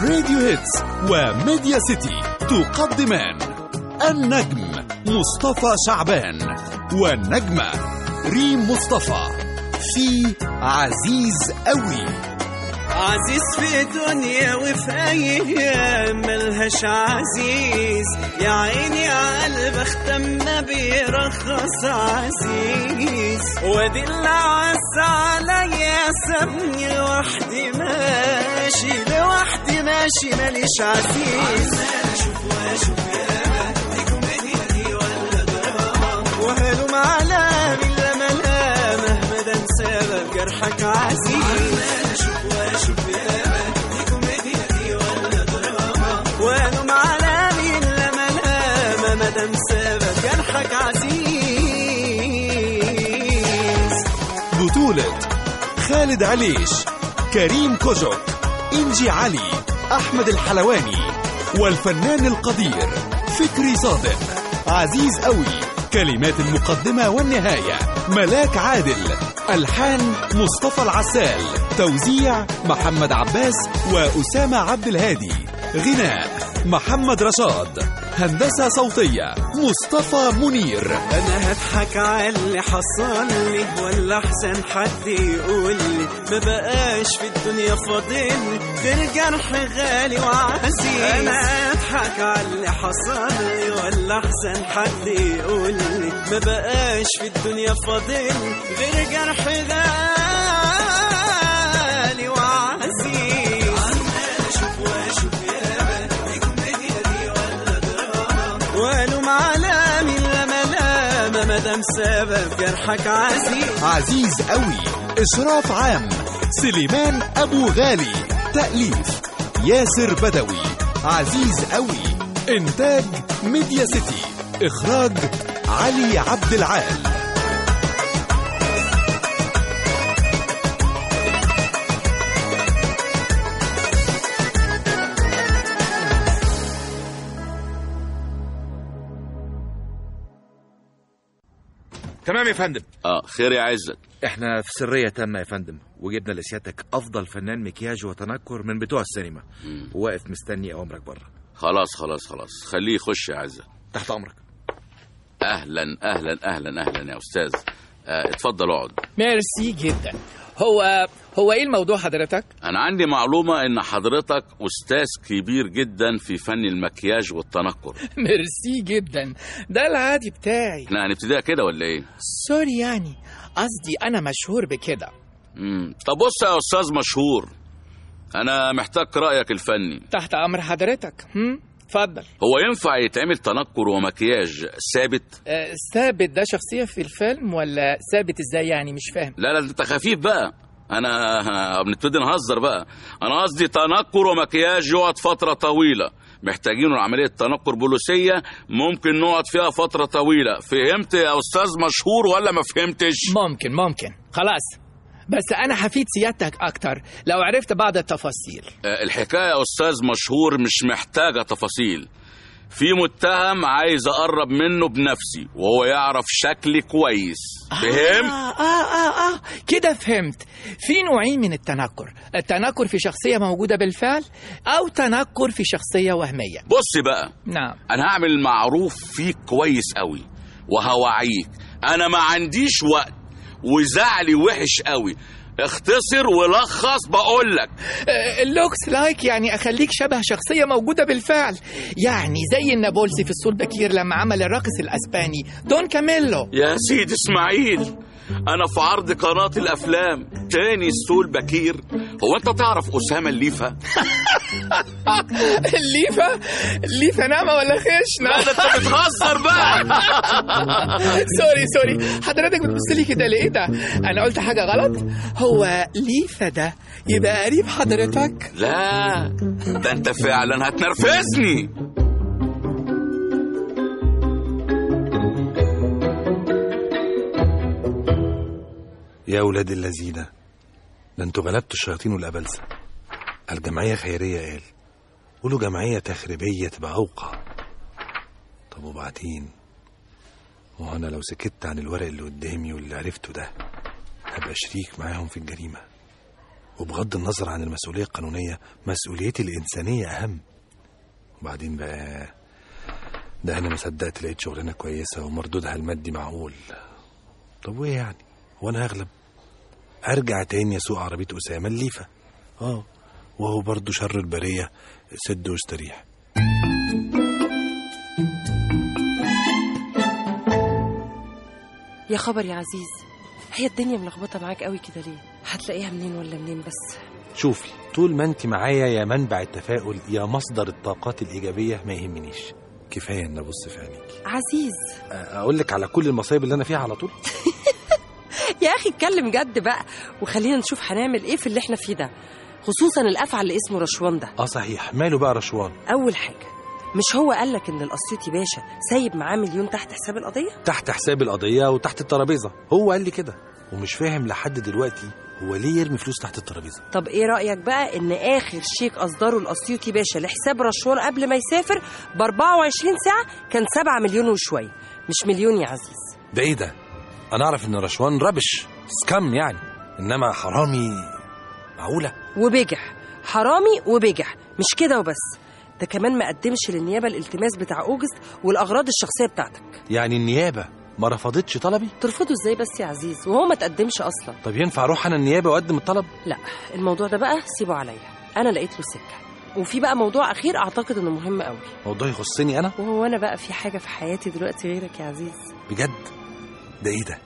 راديو هيتس وميديا سيتي تقدمان النجم مصطفى شعبان والنجمة ريم مصطفى في عزيز قوي عزيز في دنيا وفي ايام ملهاش عزيز يا عيني على قلب اختم ما بيرخص عزيز وادي اللي عز عليا سابني لوحدي ماشي لوحدي ماشي ماليش عزيز وهلم على من لما لا مهما ده سبب جرحك عزيز وهلم على من لما لا مدام سبب جرحك عزيز بطولة خالد عليش كريم كوجك إنجي علي أحمد الحلواني والفنان القدير فكري صادق عزيز قوي كلمات المقدمة والنهاية ملاك عادل ألحان مصطفى العسال توزيع محمد عباس وأسامة عبد الهادي غناء محمد رشاد هندسة صوتية مصطفى منير انا هضحك على اللي حصل لي ولا احسن حد يقول لي ما بقاش في الدنيا فاضل غير جرح غالي وعزيز انا هضحك على اللي حصل لي ولا احسن حد يقول لي ما بقاش في الدنيا فاضل غير جرح غالي وعزيز عمال اشوف واشوف والوم على من لما لام مدام سبب جرحك عزيز عزيز قوي إشراف عام سليمان أبو غالي تأليف ياسر بدوي عزيز قوي إنتاج ميديا سيتي إخراج علي عبد العال تمام يا فندم اه خير يا عزت احنا في سرية تامة يا فندم وجبنا لسيادتك افضل فنان مكياج وتنكر من بتوع السينما وواقف مستني اوامرك بره خلاص خلاص خلاص خليه يخش يا عزت تحت امرك اهلا اهلا اهلا اهلا يا استاذ آه اتفضل اقعد ميرسي جدا هو هو ايه الموضوع حضرتك انا عندي معلومه ان حضرتك استاذ كبير جدا في فن المكياج والتنكر ميرسي جدا ده العادي بتاعي احنا هنبتديها كده ولا ايه سوري يعني قصدي انا مشهور بكده مم. طب بص يا استاذ مشهور انا محتاج رايك الفني تحت امر حضرتك هم اتفضل هو ينفع يتعمل تنكر ومكياج ثابت آه، ثابت ده شخصية في الفيلم ولا ثابت ازاي يعني مش فاهم لا لا انت خفيف بقى انا بنبتدي نهزر بقى انا قصدي تنكر ومكياج يقعد فتره طويله محتاجين عمليه تنكر بوليسيه ممكن نقعد فيها فتره طويله فهمت يا استاذ مشهور ولا ما فهمتش ممكن ممكن خلاص بس انا هفيد سيادتك اكتر لو عرفت بعض التفاصيل آه، الحكايه يا استاذ مشهور مش محتاجه تفاصيل في متهم عايز اقرب منه بنفسي وهو يعرف شكلي كويس فهم آه, آه, آه, آه كده فهمت في نوعين من التنكر التنكر في شخصية موجودة بالفعل أو تنكر في شخصية وهمية بص بقى نعم انا هعمل معروف فيك كويس قوي وهوعيك انا ما عنديش وقت وزعلي وحش قوي اختصر ولخص بقول لك اللوكس لايك يعني أخليك شبه شخصية موجودة بالفعل يعني زي النابلسي في السول بكير لما عمل الراقص الأسباني دون كاميلو يا سيدي اسماعيل انا في عرض قناة الافلام تاني السول بكير هو انت تعرف اسامة الليفة الليفة الليفة ناعمة ولا خشنة لا ده انت بتهزر بقى سوري سوري حضرتك بتبص لي كده ليه ده انا قلت حاجه غلط هو ليفا ده يبقى قريب حضرتك لا ده انت فعلا هتنرفزني يا ولاد اللذينة ده انتوا غلبتوا الشياطين والأبلسة الجمعية خيرية قال قولوا جمعية تخريبية تبقى أوقع طب وبعدين ما هو أنا لو سكت عن الورق اللي قدامي واللي عرفته ده هبقى شريك معاهم في الجريمة وبغض النظر عن المسؤولية القانونية مسؤوليتي الإنسانية أهم وبعدين بقى ده أنا ما صدقت لقيت شغلانة كويسة ومردودها المادي معقول طب وإيه يعني هو أنا هغلب أرجع تاني أسوق عربية أسامة الليفة اه وهو برضو شر البرية سد واستريح يا خبر يا عزيز هي الدنيا ملخبطه معاك قوي كده ليه هتلاقيها منين ولا منين بس شوفي طول ما انت معايا يا منبع التفاؤل يا مصدر الطاقات الإيجابية ما يهمنيش كفاية ان ابص في عينيكي عزيز اقول لك على كل المصايب اللي انا فيها على طول يا اخي اتكلم جد بقى وخلينا نشوف هنعمل ايه في اللي احنا فيه ده خصوصا الافعى اللي اسمه رشوان ده اه صحيح ماله بقى رشوان اول حاجه مش هو قال لك ان الاسيوطي باشا سايب معاه مليون تحت حساب القضيه تحت حساب القضية وتحت الترابيزة هو قال لي كده ومش فاهم لحد دلوقتي هو ليه يرمي فلوس تحت الترابيزة طب ايه رايك بقى ان اخر شيك اصدره الاسيوطي باشا لحساب رشوان قبل ما يسافر ب 24 ساعه كان 7 مليون وشويه مش مليون يا عزيز ده ايه ده انا اعرف ان رشوان ربش سكام يعني انما حرامي معقولة وبجح حرامي وبجح مش كده وبس ده كمان ما قدمش للنيابه الالتماس بتاع اوجست والاغراض الشخصيه بتاعتك يعني النيابة ما رفضتش طلبي ترفضه ازاي بس يا عزيز وهو ما تقدمش اصلا طب ينفع اروح انا النيابة واقدم الطلب لا الموضوع ده بقى سيبه عليا انا لقيت له سكه وفي بقى موضوع اخير اعتقد انه مهم قوي موضوع يخصني انا وهو انا بقى في حاجه في حياتي دلوقتي غيرك يا عزيز بجد ده ايه ده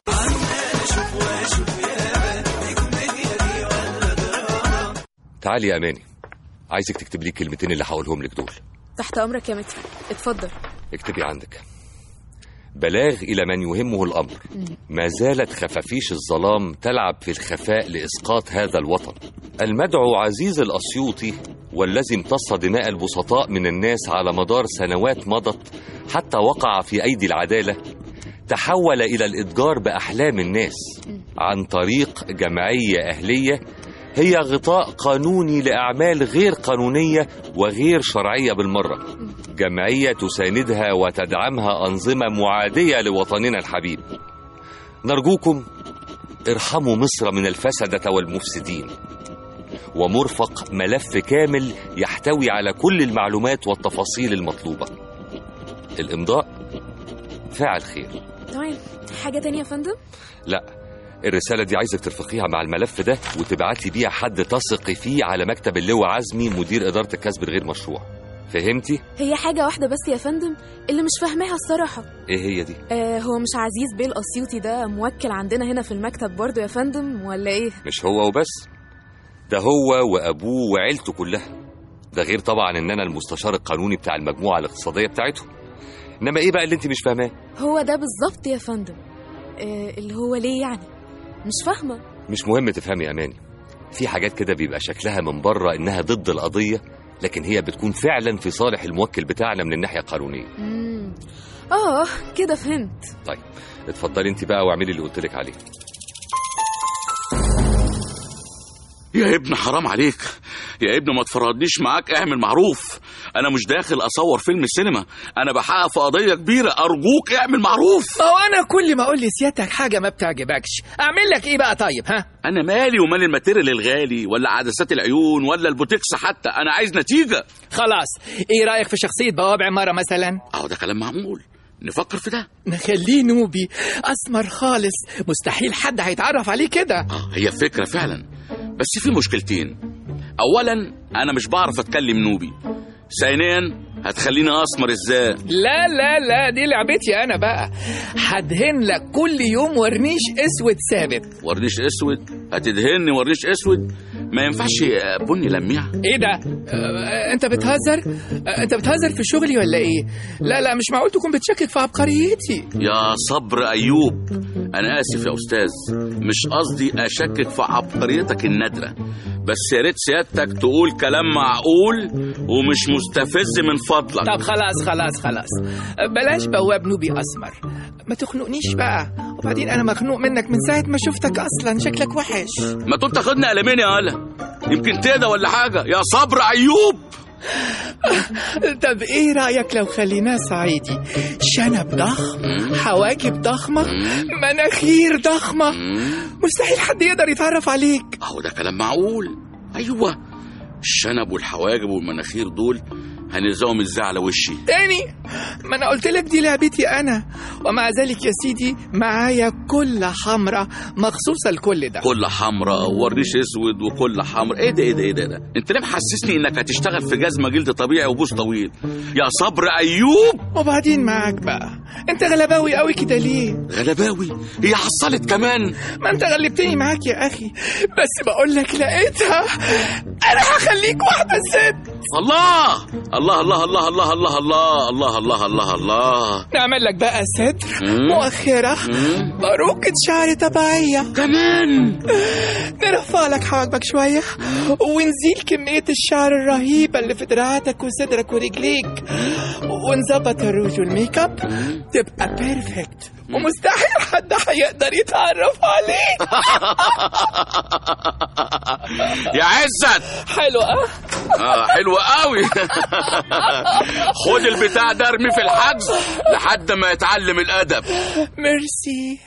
تعالي يا اماني عايزك تكتب لي الكلمتين اللي هقولهم لك دول تحت امرك يا متر اتفضل اكتبي عندك بلاغ إلى من يهمه الأمر ما زالت خفافيش الظلام تلعب في الخفاء لإسقاط هذا الوطن المدعو عزيز الأسيوطي والذي امتص دماء البسطاء من الناس على مدار سنوات مضت حتى وقع في أيدي العدالة تحول إلى الإتجار بأحلام الناس عن طريق جمعية أهلية هي غطاء قانوني لأعمال غير قانونية وغير شرعية بالمرة جمعية تساندها وتدعمها أنظمة معادية لوطننا الحبيب نرجوكم ارحموا مصر من الفسدة والمفسدين ومرفق ملف كامل يحتوي على كل المعلومات والتفاصيل المطلوبة الإمضاء فاعل خير تمام حاجه تانية يا فندم لا الرسالة دي عايزك ترفقيها مع الملف ده وتبعتي بيها حد تثقي فيه على مكتب اللواء عزمي مدير إدارة الكسب الغير مشروع فهمتي؟ هي حاجه واحده بس يا فندم اللي مش فاهماها الصراحه ايه هي دي؟ آه هو مش عزيز بيه الاسيوطي ده موكل عندنا هنا في المكتب برضه يا فندم ولا ايه مش هو وبس ده هو وأبوه وعيلته كلها ده غير طبعا إن أنا المستشار القانوني بتاع المجموعة الاقتصادية بتاعتهم إنما إيه بقى اللي أنت مش فاهماه؟ هو ده بالظبط يا فندم آه اللي هو ليه يعني مش فاهمه مش مهم تفهمي يا أماني في حاجات كده بيبقى شكلها من بره إنها ضد القضية لكن هي بتكون فعلا في صالح الموكل بتاعنا من الناحية القانونية مم. اه كده فهمت طيب اتفضلي انت بقى واعملي اللي قلت لك عليه يا ابن حرام عليك يا ابن ما تفرضنيش معاك اعمل معروف انا مش داخل اصور فيلم السينما انا بحقق في قضيه كبيره ارجوك اعمل معروف ما هو انا كل ما اقول لسيادتك حاجه ما بتعجبكش اعمل لك ايه بقى طيب ها انا مالي ومال الماتيريال الغالي ولا عدسات العيون ولا البوتكس حتى انا عايز نتيجه خلاص ايه رايك في شخصيه بواب عماره مثلا اهو ده كلام معمول نفكر في ده نخليه نوبي اسمر خالص مستحيل حد هيتعرف عليه كده آه هي فكره فعلا بس في مشكلتين اولا انا مش بعرف اتكلم نوبي ثانيا هتخليني اسمر ازاي لا لا لا دي لعبتي انا بقى هدهن لك كل يوم ورنيش اسود ثابت ورنيش اسود هتدهني ورنيش اسود ما ينفعش بني لميع ايه ده آه، انت بتهزر آه، انت بتهزر في شغلي ولا ايه لا لا مش معقول تكون بتشكك في عبقريتي يا صبر ايوب انا اسف يا استاذ مش قصدي اشكك في عبقريتك النادره بس يا ريت سيادتك تقول كلام معقول ومش مستفز من فضلك طب خلاص خلاص خلاص بلاش بواب نوبي اسمر ما تخنقنيش بقى وبعدين انا مخنوق منك من ساعه ما شفتك اصلا شكلك وحش ما تقول تاخدني قلمين يا هلا يمكن تهدى ولا حاجه يا صبر ايوب طب ايه رأيك لو خليناه صعيدي شنب ضخم حواجب ضخمة مناخير ضخمة مستحيل حد يقدر يتعرف عليك اهو ده كلام معقول ايوه الشنب والحواجب والمناخير دول هنلزقهم ازاي على وشي تاني ما انا قلت لك دي لعبتي انا ومع ذلك يا سيدي معايا كل حمرة مخصوصة لكل ده كل حمراء وريش اسود وكل حمراء ايه ده ايه ده ايه ده, ده. انت ليه محسسني انك هتشتغل في جزمه جلد طبيعي وبوس طويل يا صبر ايوب وبعدين معاك بقى انت غلباوي قوي كده ليه غلباوي هي حصلت كمان ما انت غلبتني معاك يا اخي بس بقول لك لقيتها انا هخليك واحدة ست الله الله الله الله الله الله الله الله الله الله الله نعمل لك بقى ستر مم. مؤخرة مم. باروكة شعر طبيعية كمان نرفع لك حواجبك شوية ونزيل كمية الشعر الرهيبة اللي في دراعاتك وصدرك ورجليك ونظبط الروج والميك اب تبقى بيرفكت ومستحيل حد هيقدر يتعرف عليك يا عزت حلو اه اه حلو قوي خد البتاع ده ارميه في الحجز لحد ما يتعلم الادب ميرسي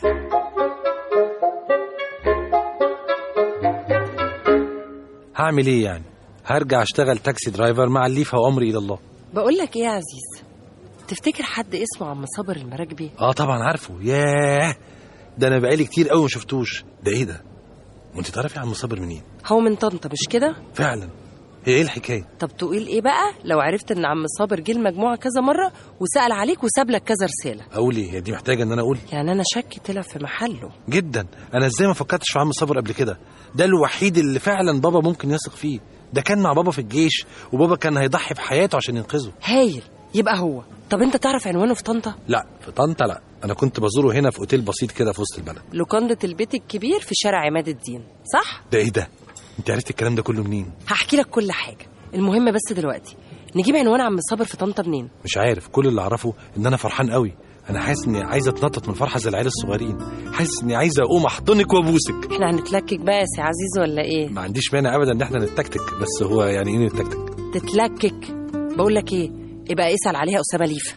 هعمل ايه يعني هرجع اشتغل تاكسي درايفر مع الليفه وامري الى الله بقول لك ايه يا عزيز تفتكر حد اسمه عم صابر المراكبي اه طبعا عارفه ياه ده انا بقالي كتير قوي ما شفتوش ده ايه ده وانت تعرفي عم صابر منين هو من طنطا مش كده فعلا هي ايه الحكايه طب تقول ايه بقى لو عرفت ان عم صابر جه المجموعه كذا مره وسال عليك وساب لك كذا رساله اقول ايه هي دي محتاجه ان انا اقول يعني انا شكي طلع في محله جدا انا ازاي ما فكرتش في عم صابر قبل كده ده الوحيد اللي فعلا بابا ممكن يثق فيه ده كان مع بابا في الجيش وبابا كان هيضحي بحياته عشان ينقذه هايل يبقى هو طب انت تعرف عنوانه في طنطا لا في طنطا لا انا كنت بزوره هنا في اوتيل بسيط كده في وسط البلد لوكاندا البيت الكبير في شارع عماد الدين صح ده ايه ده انت عرفت الكلام ده كله منين هحكي لك كل حاجه المهم بس دلوقتي نجيب عنوان عم صابر في طنطا منين مش عارف كل اللي اعرفه ان انا فرحان قوي انا حاسس اني عايز اتنطط من فرحه زي العيال الصغيرين حاسس اني عايز اقوم احضنك وابوسك احنا هنتلكك بقى يا سي عزيز ولا ايه ما عنديش مانع ابدا ان احنا نتكتك بس هو يعني ايه نتكتك تتلكك بقول لك ايه يبقى اسال عليها اسامه ليفا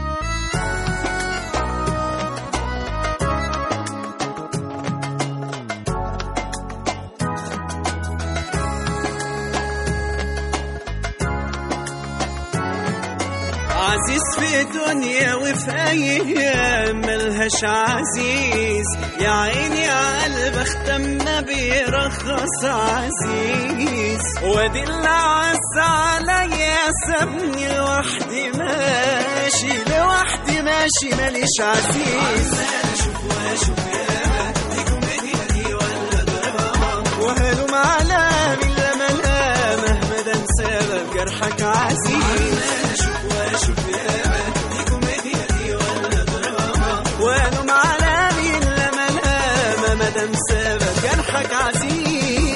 عزيز في دنيا وفي ايام ملهاش عزيز يا عيني يا قلب اختم ما بيرخص عزيز وادي اللي عز عليا سابني لوحدي ماشي لوحدي ماشي ماليش عزيز اشوف واشوف يا دي كوميديا دي ولا دراما وهلو معلام الا ملا مهما ده سبب جرحك عزيز اشوف واشوف يا دي كوميديا دي ولا دراما وهلو معلام الا ملا مهما ده سبب جرحك عزيز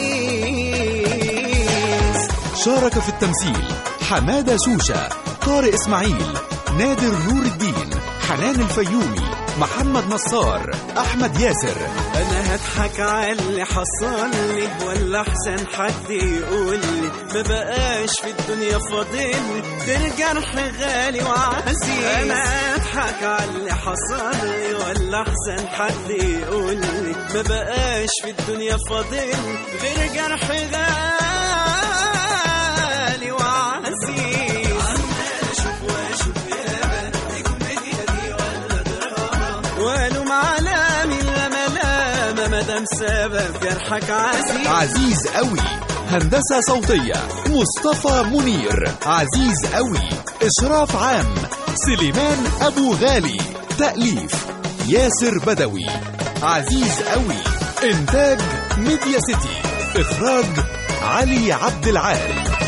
شارك في التمثيل حمادة سوشة طارق إسماعيل نادر نور الدين حنان الفيومي محمد نصار أحمد ياسر انا هضحك على اللي حصل لي ولا احسن حد يقول لي ما بقاش في الدنيا فاضل غير جرح غالي وعزيز انا هضحك على اللي حصل لي ولا احسن حد يقول لي ما بقاش في الدنيا فاضل غير جرح غالي وعزيز عمال اشوف واشوف يا دي كوميديا دي ولا دراما والوم على مين لما لما مادام سبب جرحك عزيز عزيز قوي هندسة صوتية مصطفى منير عزيز قوي إشراف عام سليمان أبو غالي تأليف ياسر بدوي عزيز قوي إنتاج ميديا سيتي إخراج علي عبد العال